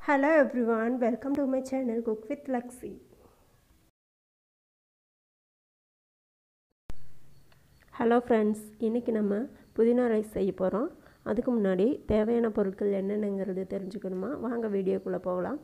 Hello everyone, welcome to my channel Cook with Lexi. Hello friends இன்றைக்கி நம்ம புதினா rice செய்ய போகிறோம் அதுக்கு முன்னாடி தேவையான பொருட்கள் என்னென்னங்கிறது தெரிஞ்சுக்கணுமா வாங்க வீடியோக்குள்ளே போகலாம்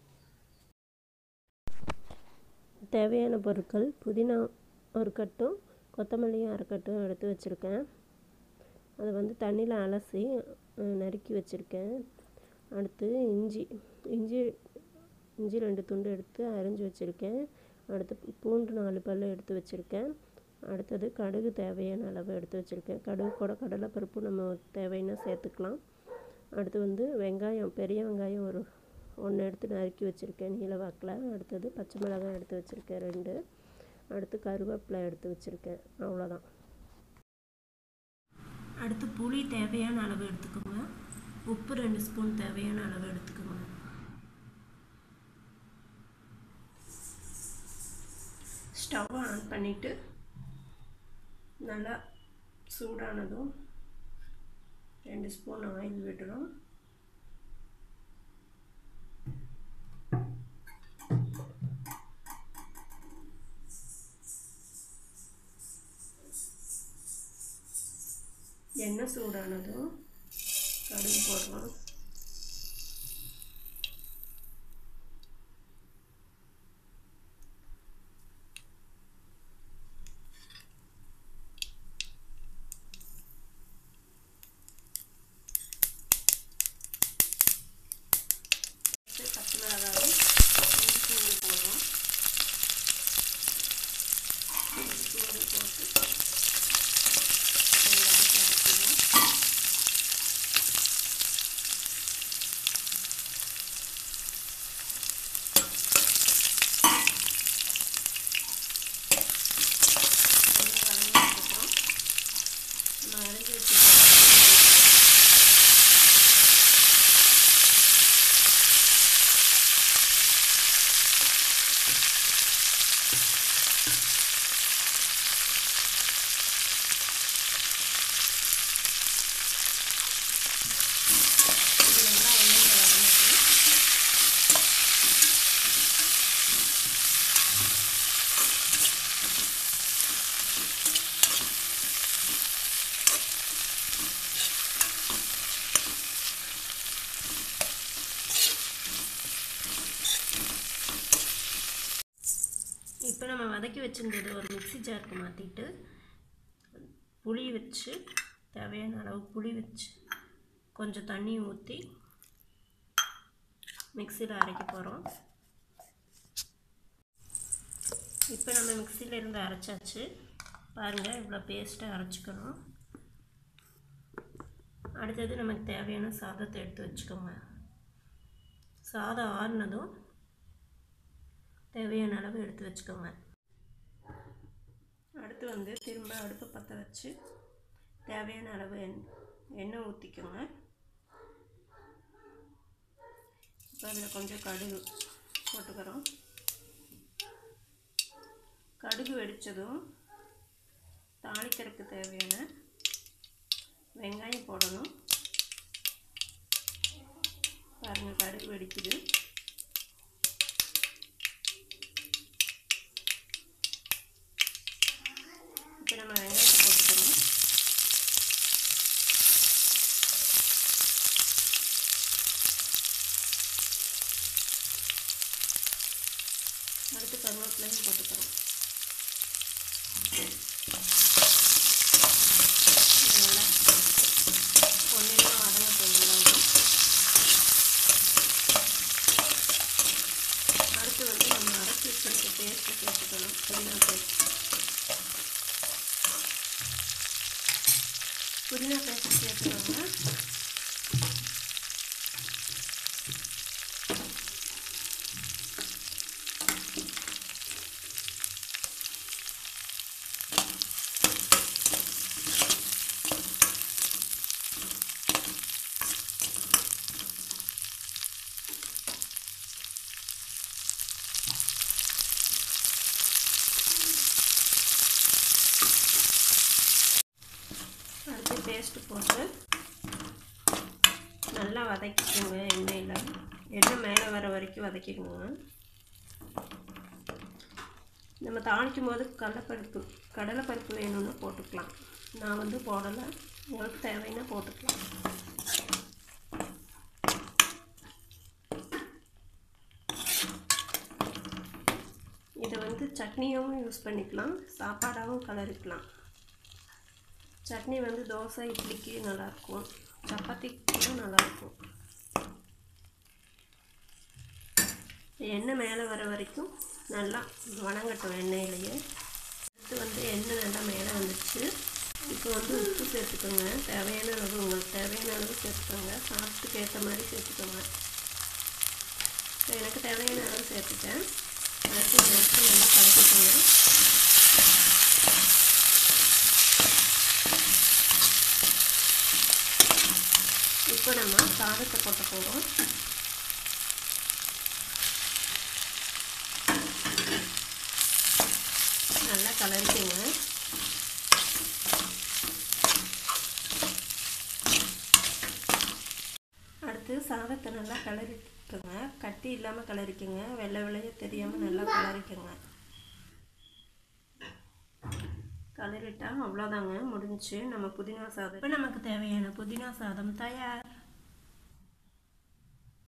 தேவையான பொருட்கள் புதினா ஒரு கட்டும் கொத்தமல்லியும் அரை கட்டும் எடுத்து வச்சுருக்கேன் அதை வந்து தண்ணியில் அலசி நறுக்கி வச்சுருக்கேன் அடுத்து இஞ்சி இஞ்சி இஞ்சி ரெண்டு துண்டு எடுத்து அரிஞ்சு வச்சுருக்கேன் அடுத்து பூண்டு நாலு பல் எடுத்து வச்சுருக்கேன் அடுத்தது கடுகு தேவையான அளவு எடுத்து வச்சுருக்கேன் கடுகு கூட கடலைப்பருப்பு நம்ம தேவைன்னா சேர்த்துக்கலாம் அடுத்து வந்து வெங்காயம் பெரிய வெங்காயம் ஒரு ஒன்று எடுத்து நறுக்கி வச்சுருக்கேன் நீல வாக்கில் அடுத்தது பச்சை மிளகாய் எடுத்து வச்சுருக்கேன் ரெண்டு அடுத்து கருவேப்பிலை எடுத்து வச்சுருக்கேன் அவ்வளோதான் அடுத்து புளி தேவையான அளவு எடுத்துக்கோங்க உப்பு ரெண்டு ஸ்பூன் தேவையான அளவு எடுத்துக்கோங்க ஸ்டவ் ஆன் பண்ணிவிட்டு நல்லா சூடானதும் ரெண்டு ஸ்பூன் ஆயில் விடுறோம் எண்ணெய் சூடானதும் கடுகு போடுறோம் பச்சை மிளகாய் இஞ்சி பூண்டு போடுறோம் இஞ்சி பூண்டு போட்டு வதக்கி அரைச்சிடுவோம் நம்ம அரைஞ்சி வச்சுருக்கோம் இப்போ நம்ம வதக்கி வச்சுருந்தது ஒரு மிக்சி ஜாருக்கு மாற்றிட்டு புளி வச்சு தேவையான அளவு புளி வச்சு கொஞ்சம் தண்ணி ஊற்றி மிக்சியில் அரைக்க போகிறோம் இப்போ நம்ம மிக்சியில் இருந்து அரைச்சாச்சு பாருங்கள் இவ்வளோ பேஸ்ட்டாக அரைச்சிக்கணும் அடுத்தது நமக்கு தேவையான சாதத்தை எடுத்து வச்சுக்கோங்க சாதம் ஆறுனதும் தேவையான அளவு எடுத்து வச்சுக்கோங்க அடுத்து வந்து திரும்ப அடுப்பை பற்ற வச்சு தேவையான அளவு எண் எண்ணெய் ஊற்றிக்கோங்க இப்போ அதில் கொஞ்சம் கடுகு போட்டுக்கிறோம் கடுகு வெடித்ததும் தாளிக்கிறதுக்கு தேவையான வெங்காயம் போடணும் பாருங்கள் கடுகு வெடிக்குது இப்போ நம்ம வெங்காயத்தை போட்டுக்கிறோம் அடுத்து கருவேப்பிலையும் போட்டுக்கிறோம் நல்லா பொன்னிறமாக வதங்க போகலாம் அடுத்து வந்து நம்ம அரைச்சி வச்சிருக்க பேஸ்ட்டை சேர்த்துக்கணும் புதினா பேஸ்ட் புதினா பேஸ்ட் சேர்த்துக்கோங்க அடுத்து பேஸ்ட்டு போட்டு நல்லா வதக்கிக்கோங்க எண்ணெயில் எண்ணெய் மேலே வர வரைக்கும் வதக்கிக்கோங்க நம்ம தாளிக்கும் போது கடலைப்பருப்பு கடலைப்பருப்பு வேணும்னா போட்டுக்கலாம் நான் வந்து போடலை உங்களுக்கு தேவைன்னா போட்டுக்கலாம் இதை வந்து சட்னியாகவும் யூஸ் பண்ணிக்கலாம் சாப்பாடாகவும் கலரிக்கலாம் சட்னி வந்து தோசை இட்லிக்கு நல்லாயிருக்கும் சப்பாத்திக்கு நல்லாயிருக்கும் எண்ணெய் மேலே வர வரைக்கும் நல்லா வணங்கட்டும் எண்ணெயிலேயே அடுத்து வந்து எண்ணெய் நல்லா மேலே வந்துடுச்சு இப்போ வந்து உப்பு சேர்த்துக்கோங்க தேவையான அளவு உங்களுக்கு தேவையான அளவு சேர்த்துக்கோங்க சாப்பிட்டுக்கு ஏற்ற மாதிரி சேர்த்துக்கோங்க இப்போ எனக்கு தேவையான அளவு சேர்த்துட்டேன் அடுத்து எடுத்து நல்லா கலக்கிக்கோங்க இப்போ நம்ம சாதத்தை போட்ட போகிறோம் நல்லா கலரிக்கோங்க அடுத்து சாதத்தை நல்லா கலரிக்கோங்க கட்டி இல்லாமல் கலரிக்கோங்க வெள்ளை வெள்ளைய தெரியாமல் நல்லா கலரிக்கோங்க கலரிட்டா அவ்வளோதாங்க முடிஞ்சு நம்ம புதினா சாதம் இப்போ நமக்கு தேவையான புதினா சாதம் தயார்